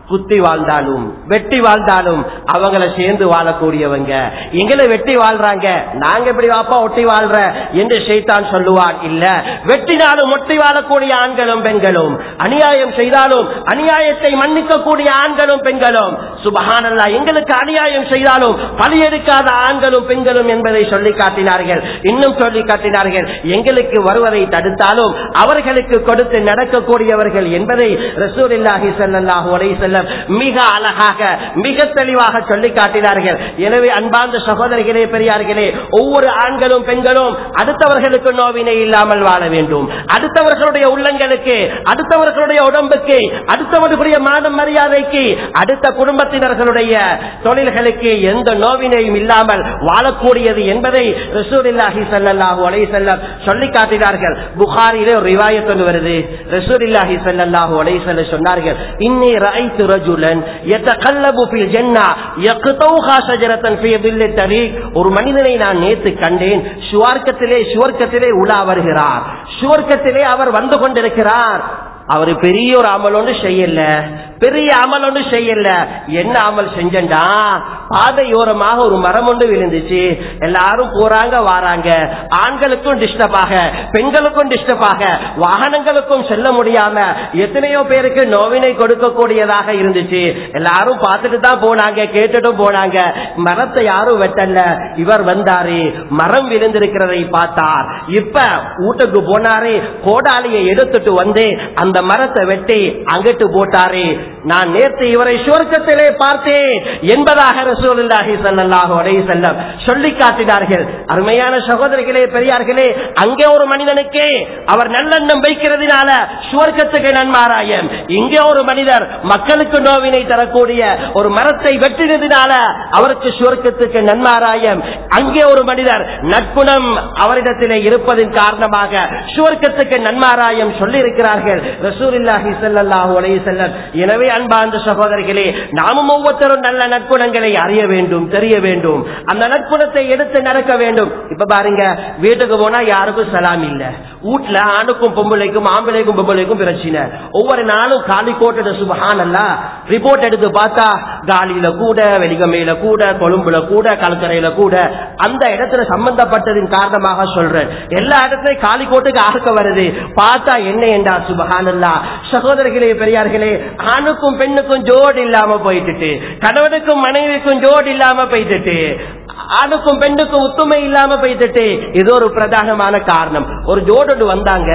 குத்தி வாழ்ந்தாலும் வெட்டி வாழ்ந்தாலும் அவங்கள சேர்ந்து வாழக்கூடியவங்க எங்களை வெட்டி வாழ்றாங்க நாங்க எப்படி வாப்பா ஒட்டி வாழ்ற என்று ஷைத்தான் சொல்லுவான் இல்ல வெட்டினாலும் ஒட்டி வாழக்கூடிய ஆண்களும் பெண்களும் அநியாயம் செய்தாலும் அநியாயத்தை மன்னிக்கக்கூடிய ஆண்களும் பெண்களும் சுபஹானல்லா எங்களுக்கு அநியாயம் செய்தாலும் பழியெடுக்காத ஆண்களும் பெண்களும் என்பதை சொல்லி காட்டினார்கள் இன்னும் சொல்லி காட்டினார்கள் எங்களுக்கு வருவதை தடுத்தாலும் அவர்களுக்கு கொடுத்து நடக்கக்கூடியவர்கள் என்பதை ரசூலில்லாஹி ஸல்லல்லாஹு அலைஹி வஸல்லம் மிக அழகாக மிக தெளிவாக சொல்லி காட்டினார்கள் எனவே அன்பார்ந்த சகோதரிகளே பெரியார்களே ஒவ்வொரு ஆண்களும் பெண்களும் அடுத்தவர்களுக்கு நோவினை இல்லாமல் வாழ வேண்டும் அடுத்தவர்களுடைய உள்ளங்களுக்கு அடுத்தவர்களுடைய உடம்புக்கு அடுத்தவர்களுடைய மானம் மரியாதைக்கு அடுத்த குடும்பத்தினர்களுடைய தொழில்களுக்கு எந்த நோவினையும் இல்லாமல் வாழக்கூடியது என்பதை ரசூலில்லாஹி ஸல்லல்லாஹு அலைஹி வஸல்லம் சொல்லி காட்டினார்கள் புகாரிலே ஒரு ரிவாயத் ஒன்று வருது ரசூலில்லாஹி ஸல்லல்லாஹு அலைஹி வஸல்லம் சொன்னார்கள் இன்னி ரஅய்து ரஜுலன் யதகல்லபு ஃபில் ஜன்னah யக்தௌஹா ஷஜரத்தன் ஃபீ தில்லி தரீக் ஒரு மனிதனை நான் நேத்து கண்டேன் சுவர்க்கத்திலே சுவர்க்கத்திலே உலா வருகிறார் சுவர்க்கத்திலே அவர் வந்து கொண்டிருக்கிறார் அவர் பெரிய ஒரு அமல் ஒன்று செய்யல பெரிய அமல் ஒன்று செய்யல என்ன அமல் செஞ்சண்டா பாதையோரமாக ஒரு மரம் ஒன்று விழுந்துச்சு எல்லாரும் போறாங்க வாராங்க ஆண்களுக்கும் டிஸ்டர்ப் ஆக பெண்களுக்கும் டிஸ்டர்ப் ஆக வாகனங்களுக்கும் செல்ல முடியாம எத்தனையோ பேருக்கு நோவினை கொடுக்கக்கூடியதாக இருந்துச்சு எல்லாரும் பார்த்துட்டு தான் போனாங்க கேட்டுட்டும் போனாங்க மரத்தை யாரும் வெட்டல இவர் வந்தாரு மரம் விழுந்திருக்கிறதை பார்த்தார் இப்ப வீட்டுக்கு போனாரு கோடாலியை எடுத்துட்டு வந்து அந்த மரத்தை வெட்டி அங்கிட்டு போட்டாரு நான் நேற்று இவரை சுவர்க்கத்திலே பார்த்தேன் என்பதாக ரசூலுல்லாஹி ஸல்லல்லாஹு அலைஹி வஸல்லம் சொல்லி காட்டினார்கள் அருமையான சகோதரிகளே பெரியார்களே அங்கே ஒரு மனிதனுக்கு அவர் நல்லெண்ணம் வைக்கிறதுனால சுவர்க்கத்துக்கு நன்மாராயம் இங்கே ஒரு மனிதர் மக்களுக்கு நோவினை தரக்கூடிய ஒரு மரத்தை வெட்டினதினால அவருக்கு சுவர்க்கத்துக்கு நன்மாராயம் அங்கே ஒரு மனிதர் நட்புணம் அவரிடத்திலே இருப்பதன் காரணமாக சுவர்க்கத்துக்கு நன்மாராயம் சொல்லி இருக்கிறார்கள் ரசூலில்லாஹி ஸல்லல்லாஹு அலைஹி வஸல்லம் எனவே அன்பார்ந்த சகோதரிகளே நாமும் ஒவ்வொருத்தரும் நல்ல நட்புணங்களை அறிய வேண்டும் தெரிய வேண்டும் அந்த நட்புணத்தை எடுத்து நடக்க வேண்டும் இப்ப பாருங்க வீட்டுக்கு போனா யாருக்கும் சலாம் இல்ல வீட்டுல ஆணுக்கும் பொம்பளைக்கும் ஆம்பளைக்கும் பொம்பளைக்கும் பிரச்சனை ஒவ்வொரு நாளும் காலி கோட்டை சுபஹானல்லா ரிப்போர்ட் எடுத்து பார்த்தா காலியில கூட வெலிகமையில கூட கொழும்புல கூட கலக்கரையில கூட அந்த இடத்துல சம்பந்தப்பட்டதின் காரணமாக சொல்றேன் எல்லா இடத்துலயும் காலி கோட்டுக்கு ஆக்க வருது பார்த்தா என்ன என்றா சுபஹானல்லா சகோதரர்களே பெரியார்களே ஆணுக்கும் பெண்ணுக்கும் ஜோடு இல்லாம போயிட்டு கணவனுக்கும் மனைவிக்கும் ஜோடு இல்லாம போயிட்டு ஆணுக்கும் பெண்ணுக்கும் ஒத்துமை இல்லாம போயிட்டு இது ஒரு பிரதானமான காரணம் ஒரு ஜோடு வந்தாங்க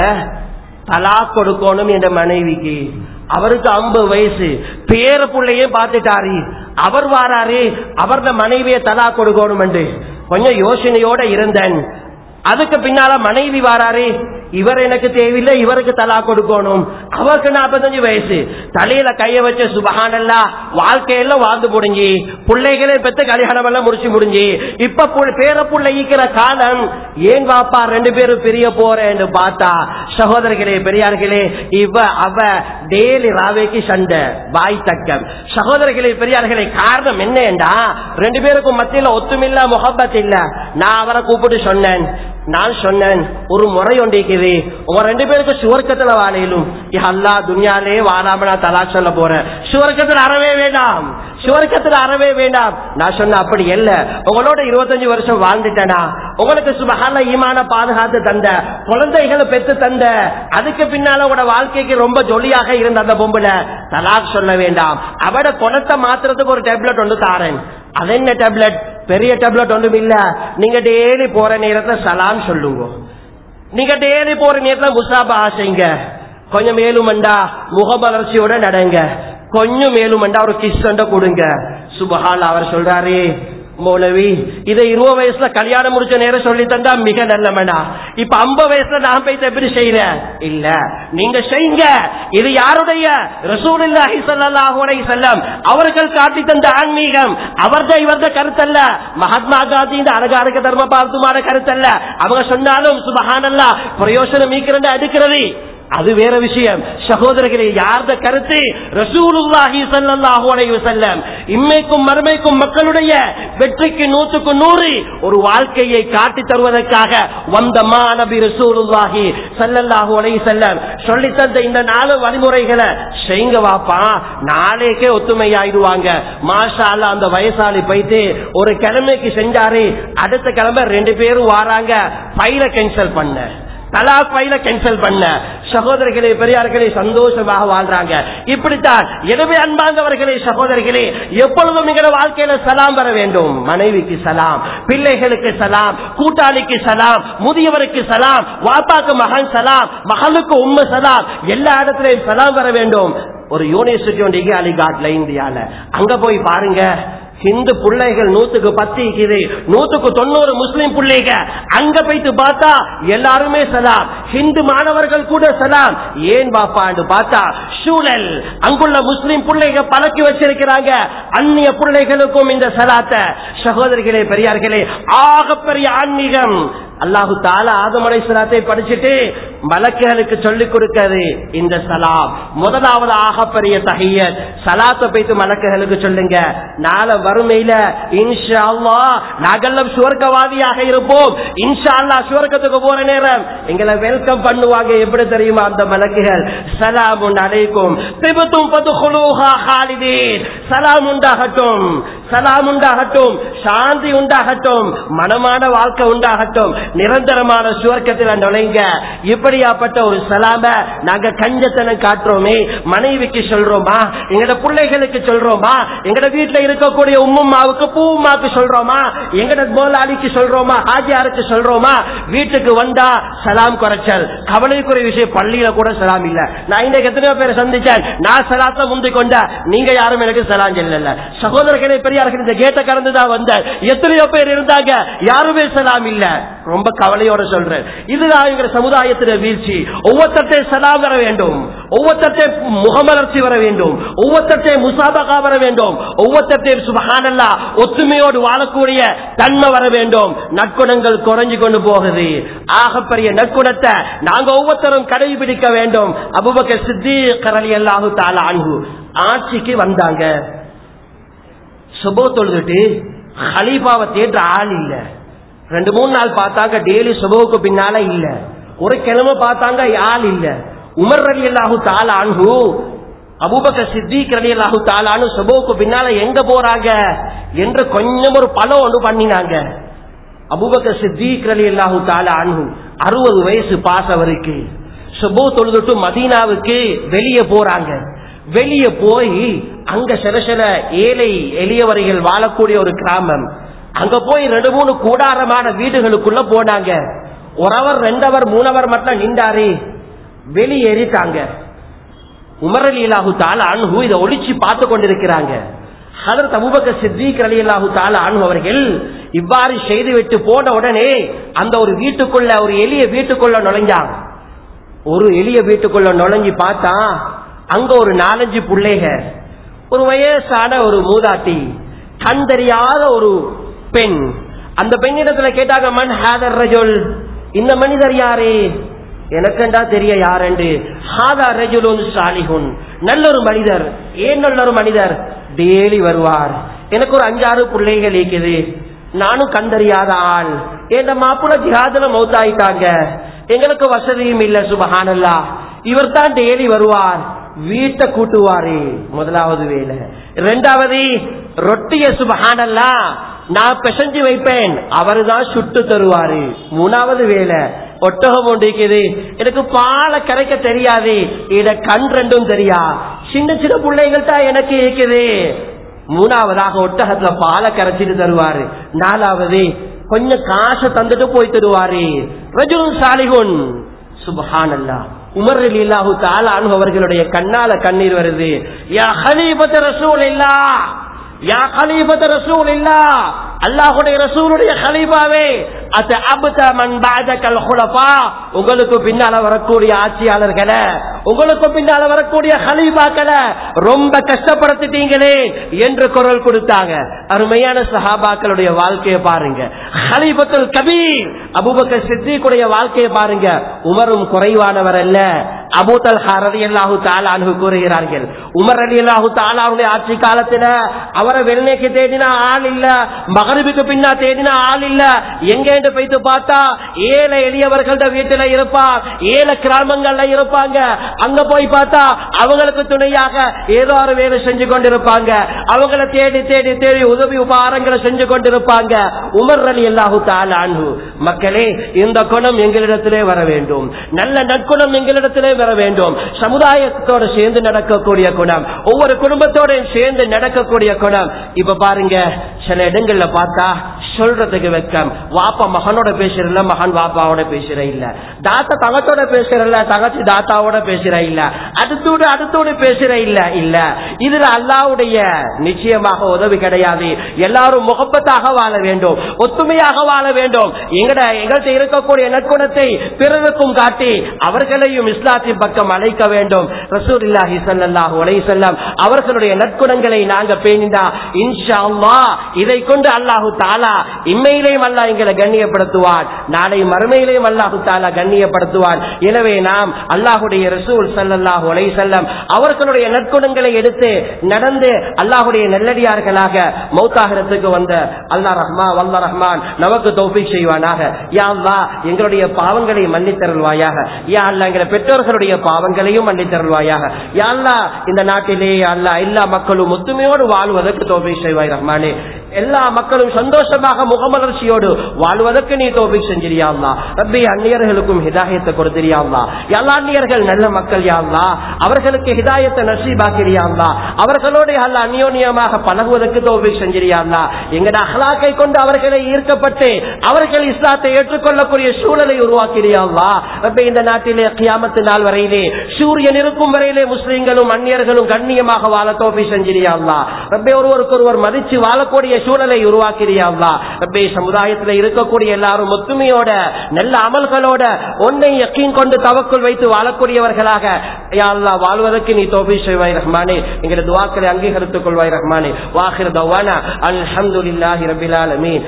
தலா கொடுக்கணும் என்ற மனைவிக்கு அவருக்கு ஐம்பது வயசு பேர பிள்ளையே பார்த்துட்டாரு அவர் வாராரு அவரது மனைவியை தலா கொடுக்கணும் என்று கொஞ்சம் யோசனையோட இருந்தேன் அதுக்கு பின்னால மனைவி வாராரு இவர் எனக்கு தேவையில்லை இவருக்கு தலா கொடுக்கணும் அவருக்கு நாற்பத்தஞ்சு வயசு தலையில கைய வச்ச சுபகானல்லா வாழ்க்கையெல்லாம் வாழ்ந்து முடிஞ்சு பிள்ளைகளே பெத்த கல்யாணம் எல்லாம் முடிச்சு முடிஞ்சு இப்ப பு- பேர புள்ள ஈக்கிற காலம் ஏன் வாப்பா ரெண்டு பேரும் பிரிய போறேன்னு பார்த்தா சகோதரர்களே பெரியார்களே இவ அவ டெய்லி ராவேக்கு சண்டை வாய் தக்கம் சகோதரர்களே பெரியார்களே காரணம் என்னண்டா ரெண்டு பேருக்கும் மத்தியில ஒத்துமில்ல முகப்பத் இல்ல நான் அவரை கூப்பிட்டு சொன்னேன் நான் சொன்னேன் ஒரு முறை ஒன்றிக்குது உங்க ரெண்டு பேருக்கு சுவர்க்கத்துல வாழையிலும் அல்லா துனியாலே வாழாம நான் தலா சொல்ல போறேன் சுவர்க்கத்துல அறவே வேண்டாம் சுவர்க்கத்துல அறவே வேண்டாம் நான் சொன்ன அப்படி இல்ல உங்களோட இருபத்தஞ்சு வருஷம் வாழ்ந்துட்டேனா உங்களுக்கு சுபகால ஈமான பாதுகாத்து தந்த குழந்தைகளை பெற்று தந்த அதுக்கு பின்னால உங்களோட வாழ்க்கைக்கு ரொம்ப ஜொலியாக இருந்த அந்த பொம்புல தலாக் சொல்ல வேண்டாம் அவட குணத்தை மாத்துறதுக்கு ஒரு டேப்லெட் ஒன்று தாரேன் அது என்ன டேப்லெட் பெரிய டேப்லெட் ஒன்றும் இல்ல நீங்க டெய்லி போற நேரத்துல சலாம் சொல்லுங்க நீங்க டெய்லி போற நேரத்துல முசாபா செய்யுங்க கொஞ்சம் மேலுமண்டா முகமலர்ச்சியோட நடங்க கொஞ்சம் மேலுமண்டா ஒரு கிஸ் கொடுங்க சுபஹால் அவர் சொல்றாரு மௌலவி இதை இருபது வயசுல கல்யாணம் முடிச்ச நேரம் சொல்லி தந்தா மிக நல்லமடா இப்ப ஐம்பது வயசுல நான் போய் எப்படி செய்யறேன் இல்ல நீங்க செய்யுங்க இது யாருடைய ரசூலுல்லாஹி ஸல்லல்லாஹு அலைஹி வஸல்லம் அவர்கள் காட்டி தந்த ஆன்மீகம் அவர்த இவர்த கருத்தல்ல மகாத்மா காந்தி இந்த அரகாரக தர்ம பார்த்துமான கருத்தல்ல அவங்க சொன்னாலும் சுபஹானல்லாஹ் பிரயோசனம் ஈக்கிறண்டு அடுக்கிறது அது வேற விஷயம் சகோதரர்களே யார்த கருத்து ரசூலுல்லாஹி ஸல்லல்லாஹு அலைஹி வஸல்லம் இம்மைக்கும் மறுமைக்கும் மக்களுடைய வெற்றிக்கு நூற்றுக்கு நூறு ஒரு வாழ்க்கையை காட்டி தருவதற்காக வந்த மாநபி ரசூலுல்லாஹி ஸல்லல்லாஹு அலைஹி வஸல்லம் சொல்லி தந்த இந்த நாலு வழிமுறைகளை செய்யுங்க வாப்பா நாளைக்கே ஒத்துமையாயிடுவாங்க மாஷா அல்லாஹ் அந்த வயசாளி போயிட்டு ஒரு கிழமைக்கு செஞ்சாரு அடுத்த கிழமை ரெண்டு பேரும் வாராங்க ஃபைல கேன்சல் பண்ண தலாக் ஃபைல கேன்சல் பண்ண சகோதரர்களே பெரியார்களே சந்தோஷமாக வாழ்றாங்க இப்படித்தான் எனவே அன்பாந்தவர்களே சகோதரர்களே எப்பொழுதும் எங்கள வாழ்க்கையில சலாம் வர வேண்டும் மனைவிக்கு சலாம் பிள்ளைகளுக்கு சலாம் கூட்டாளிக்கு சலாம் முதியவருக்கு சலாம் வாப்பாக்கு மகன் சலாம் மகளுக்கு உண்மை சலாம் எல்லா இடத்துலயும் சலாம் வர வேண்டும் ஒரு யூனிவர்சிட்டி ஒன்று அலிகாட்ல இந்தியால அங்க போய் பாருங்க ஹிந்து பிள்ளைகள் நூத்துக்கு பத்து இருக்குது நூத்துக்கு தொண்ணூறு முஸ்லிம் பிள்ளைங்க அங்க போயிட்டு பார்த்தா எல்லாருமே சலாம் ஹிந்து மாணவர்கள் கூட சலாம் ஏன் பாப்பான்னு பார்த்தா சூழல் அங்குள்ள முஸ்லிம் பிள்ளைங்க பழக்கி வச்சிருக்கிறாங்க அந்நிய பிள்ளைகளுக்கும் இந்த சலாத்தை சகோதரிகளே பெரியார்களே ஆகப்பெரிய ஆன்மீகம் அல்லாஹு தால ஆதமலை சலாத்தை படிச்சுட்டு மலக்குகளுக்கு சொல்லிக் கொடுக்கிறது இந்த சலாம் முதலாவது ஆகப்பெரிய தகையத் சலாத்தை போய்த்து மலக்குகளுக்கு சொல்லுங்க நாளை வறுமையில இன்ஷா அல்லாஹ் நாங்கெல்லாம் சுவர்க்கவாதியாக இருப்போம் இன்ஷா அல்லாஹ் சுவர்க்கத்துக்கு போற நேரம் எங்களை வெல்கம் பண்ணுவாங்க எப்படி தெரியுமா அந்த மலக்குகள் சலாம் அலைக்கும் திபத்தும் பதுகுலூஹா ஹாலிதீன் சலாம் உண்டாகட்டும் சலாம் உண்டாகட்டும் சாந்தி உண்டாகட்டும் மனமான வாழ்க்கை உண்டாகட்டும் நிரந்தரமான சுவர்க்கத்தில் நுழைங்க இப்படியாப்பட்ட ஒரு சலாம நாங்க கஞ்சத்தனம் காட்டுறோமே மனைவிக்கு சொல்றோமா எங்கட பிள்ளைகளுக்கு சொல்றோமா எங்கட வீட்டுல இருக்கக்கூடிய உம்மும்மாவுக்கு பூமாவுக்கு சொல்றோமா எங்கட முதலாளிக்கு சொல்றோமா ஆஜியாருக்கு சொல்றோமா வீட்டுக்கு வந்தா சலாம் குறைச்சல் கவலைக்குரிய விஷயம் பள்ளியில கூட சலாம் இல்ல நான் இன்னைக்கு எத்தனையோ பேரை சந்திச்சேன் நான் சலாத்த முந்தி கொண்ட நீங்க யாரும் எனக்கு சலாம் சொல்லல சகோதரர்களே பெரியார்கள் இந்த கேட்ட கறந்துதான் வந்தேன் எத்தனையோ பேர் இருந்தாங்க யாருமே சலாம் இல்ல ரொம்ப கவலையோட சொல்றேன் இதுதான் எங்க சமுதாயத்தின வீழ்ச்சி ஒவ்வொருத்தட்டே சலாம் வர வேண்டும் ஒவ்வொருத்தட்டே முகமலர்ச்சி வர வேண்டும் ஒவ்வொருத்தட்டே முசாபகா வர வேண்டும் ஒவ்வொருத்தட்டே சுபகானல்லா ஒத்துமையோடு வாழக்கூடிய தன்மை வர வேண்டும் நற்குணங்கள் குறைஞ்சு கொண்டு போகுது ஆகப்பெரிய நற்குணத்தை நாங்க ஒவ்வொருத்தரும் கடைபிடிக்க வேண்டும் அபுபக்க சித்தி கரலி அல்லாஹு தாலா அன்பு ஆட்சிக்கு வந்தாங்க சுபோ தொழுதுட்டு ஹலீஃபாவை தேடுற ஆள் இல்ல ரெண்டு மூணு நாள் பார்த்தாங்க டெய்லி சுபோவுக்கு பின்னால இல்ல ஒரு கிழமை பார்த்தாங்க ஆள் இல்ல உமர் ரலி அல்லாஹு தாலா அன்பு அபூபக்க சித்திக் ரலி அல்லாஹு தாலானு சுபோவுக்கு பின்னால எங்க போறாங்க என்று கொஞ்சம் ஒரு பலம் ஒன்று பண்ணினாங்க அபூபக்க சித்திக் ரலி அல்லாஹு தாலா அன்பு அறுபது வயசு பாசவருக்கு சுபோ தொழுதுட்டு மதீனாவுக்கு வெளியே போறாங்க வெளியே போய் அங்க சில சில ஏழை எளியவர்கள் வாழக்கூடிய ஒரு கிராமம் அங்க போய் ரெண்டு மூணு கூடாரமான வீடுகளுக்குள்ள போனாங்க ஒரு அவர் ரெண்டவர் மூணவர் மட்டும் நின்றாரு வெளியேறிட்டாங்க உமரலி இலாஹு தால அன்ஹு இதை ஒளிச்சு பார்த்து கொண்டிருக்கிறாங்க ஹதரத் அபூபக்க சித்திக் அலி அல்லாஹு தால அன்ஹு அவர்கள் இவ்வாறு செய்து விட்டு போன உடனே அந்த ஒரு வீட்டுக்குள்ள ஒரு எளிய வீட்டுக்குள்ள நுழைஞ்சாங்க ஒரு எளிய வீட்டுக்குள்ள நுழைஞ்சு பார்த்தா அங்க ஒரு நாலஞ்சு பிள்ளைக ஒரு வயசான ஒரு மூதாட்டி கண் தெரியாத ஒரு பெண் அந்த பெண்ணிடத்துல கேட்டாங்க மன் ஹாதர் ரஜுல் இந்த மனிதர் யாரு எனக்கண்டா தெரிய யாரென்று ஹாதா ரஜுலுன் சாலிஹுன் நல்ல ஒரு மனிதர் ஏன் நல்ல ஒரு மனிதர் டெய்லி வருவார் எனக்கு ஒரு அஞ்சாறு பிள்ளைகள் இருக்குது நானும் கண்டறியாத ஆள் என் மாப்பிள்ள ஜிஹாதுல மௌத்தாயிட்டாங்க எங்களுக்கு வசதியும் இல்ல சுபஹானல்லா இவர் தான் டெய்லி வருவார் வீட்டை கூட்டுவாரு முதலாவது வேலை இரண்டாவது ரொட்டிய சுபஹானல்லா நான் பிசைஞ்சு வைப்பேன் அவரு தான் சுட்டு தருவாரு மூணாவது வேலை ஒட்டகம் ஒன்று இருக்குது எனக்கு பாலை கரைக்க தெரியாது இத கண் ரெண்டும் தெரியா சின்ன சின்ன பிள்ளைகள் தான் எனக்கு இருக்குது மூணாவதாக ஒட்டகத்துல பாலை கரைச்சிட்டு தருவாரு நாலாவது கொஞ்சம் காசை தந்துட்டு போய் தருவாரு ரஜுன் சாலிகுன் சுபஹானல்லா உமர் அலி இல்லாஹு தாலானு அவர்களுடைய கண்ணால கண்ணீர் வருது யா ஹலீபத் ரசூல் இல்லா யா ஹலீபத் ரசூல் இல்லா அல்லாஹுடைய ரசூலுடைய ஹலீபாவே அத்த அபுத மன் பாஜகல் ஹுலஃபா உங்களுக்கு பின்னால வரக்கூடிய ஆட்சியாளர்களை உங்களுக்கு பின்னால வரக்கூடிய ஹலீபாக்களை ரொம்ப கஷ்டப்படுத்திட்டீங்களே என்று குரல் கொடுத்தாங்க அருமையான சஹாபாக்களுடைய வாழ்க்கையை பாருங்க ஹலீபத்துல் கபீர் அபுபக்கர் சித்திக்குடைய வாழ்க்கையை பாருங்க உமரும் குறைவானவர் அல்ல அபூதல் ஹரதி அல்லாஹு தாலானு கூறுகிறார்கள் உமர் அலி அல்லாஹு தாலாவுடைய ஆட்சி காலத்துல அவரை வெள்ளைக்கு தேடினா ஆள் இல்ல மகரிபுக்கு பின்னா தேடினா ஆள் இல்ல எங்கேண்டு போயிட்டு பார்த்தா ஏழை எளியவர்கள்ட வீட்டுல இருப்பா ஏழை கிராமங்கள்ல இருப்பாங்க அங்க போய் பார்த்தா அவங்களுக்கு துணையாக ஏதோ ஒரு வேலை செஞ்சு கொண்டிருப்பாங்க அவங்கள தேடி தேடி தேடி உதவி உபகாரங்களை செஞ்சு கொண்டிருப்பாங்க உமர் அலி அல்லாஹு தாலானு மக்களே இந்த குணம் எங்களிடத்திலே வர வேண்டும் நல்ல நற்குணம் எங்களிடத்திலே வர வேண்டும் சமுதாயத்தோடு சேர்ந்து நடக்கக்கூடிய குணம் ஒவ்வொரு குடும்பத்தோட சேர்ந்து நடக்கக்கூடிய குணம் இப்ப பாருங்க சில இடங்கள்ல பார்த்தா சொல்றதுக்கு வெக்கம் வாப்பா மகனோட பேசுறல மகன் வாப்பாவோட பேசுற இல்ல தாத்தா தங்கத்தோட பேசுறல தங்கச்சி தாத்தாவோட பேசுற இல்ல அடுத்தோடு அடுத்தோடு பேசுற இல்ல இல்ல இதுல அல்லாவுடைய நிச்சயமாக உதவி கிடையாது எல்லாரும் முகப்பத்தாக வாழ வேண்டும் ஒத்துமையாக வாழ வேண்டும் எங்கட எங்கள்கிட்ட இருக்கக்கூடிய நற்குணத்தை பிறருக்கும் காட்டி அவர்களையும் இஸ்லாத்தின் பக்கம் அழைக்க வேண்டும் ரசூலில்லாஹி ஸல்லல்லாஹு அலைஹி வஸல்லம் அவர்களுடைய நற்குணங்களை நாங்க பேணினா இன்ஷா அல்லாஹ் இதை கொண்டு அல்லாஹு தாலா இம்மையிலேயும் அல்லாஹ் எங்களை கண்ணியப்படுத்துவான் நாளை மறுமையிலேயும் அல்லாஹு தாலா கண்ணியப்படுத்துவான் எனவே நாம் அல்லாஹுடைய ரசூல் ஸல்லல்லாஹு அலைஹி வஸல்லம் அவர்களுடைய நற்குணங்களை எடுத்து நடந்து அல்லாஹுடைய நல்லடியார்களாக மௌத்தாகிறதுக்கு வந்த அல்லாஹ் ரஹ்மா வல்ல ரஹ்மான் நமக்கு தௌஃபீக் செய்வானாக யா அல்லாஹ் எங்களுடைய பாவங்களை மன்னித்தருள்வாயாக யா அல்லாஹ் எங்களுடைய பெற்றோர்களுடைய பாவங்களையும் மன்னித்தருள்வாயாக யா அல்லாஹ் இந்த நாட்டிலே யா அல்லாஹ் எல்லா மக்களும் ஒத்துமையோடு வாழ்வதற்கு தௌஃபீக் செய்வாய் ரஹ்மானே எல்லா மக்களும் சந்தோஷமாக முகமலர்ச்சியோடு வாழ்வதற்கு நீ தோபிக் செஞ்சிரியா ரப்பி அந்நியர்களுக்கும் ஹிதாயத்தை கொடுத்திரியா எல்லா அந்நியர்கள் நல்ல மக்கள் யாழ்லா அவர்களுக்கு ஹிதாயத்தை நசீபாக்கிறியா அவர்களோடு அல்ல அந்யோன்யமாக பழகுவதற்கு தோபிக் செஞ்சிரியா எங்கட அஹ்லாக்கை கொண்டு அவர்களை ஈர்க்கப்பட்டு அவர்கள் இஸ்லாத்தை ஏற்றுக்கொள்ளக்கூடிய சூழலை உருவாக்கிறியா ரப்பி இந்த நாட்டிலே கியாமத்து நாள் வரையிலே சூரியன் இருக்கும் வரையிலே முஸ்லிம்களும் அந்நியர்களும் கண்ணியமாக வாழ தோபி செஞ்சிரியா ரப்பி ஒருவருக்கு ஒருவர் மதிச்சு வாழக்கூடிய சூழலை உருவாக்கிறியா ரப்பே சமுதாயத்தில் இருக்கக்கூடிய எல்லாரும் ஒத்துமையோட நல்ல அமல்களோட ஒன்னை யக்கீன் கொண்டு தவக்குள் வைத்து வாழக்கூடியவர்களாக யா அல்லாஹ் வாழ்வதற்கு நீ தோபி செய்வாய் ரஹ்மானே எங்களுடைய துவாக்களை அங்கீகரித்துக் கொள்வாய் ரஹ்மானே வாஹிர் தவானா அல்ஹம்துலில்லாஹி ரபில் ஆலமீன்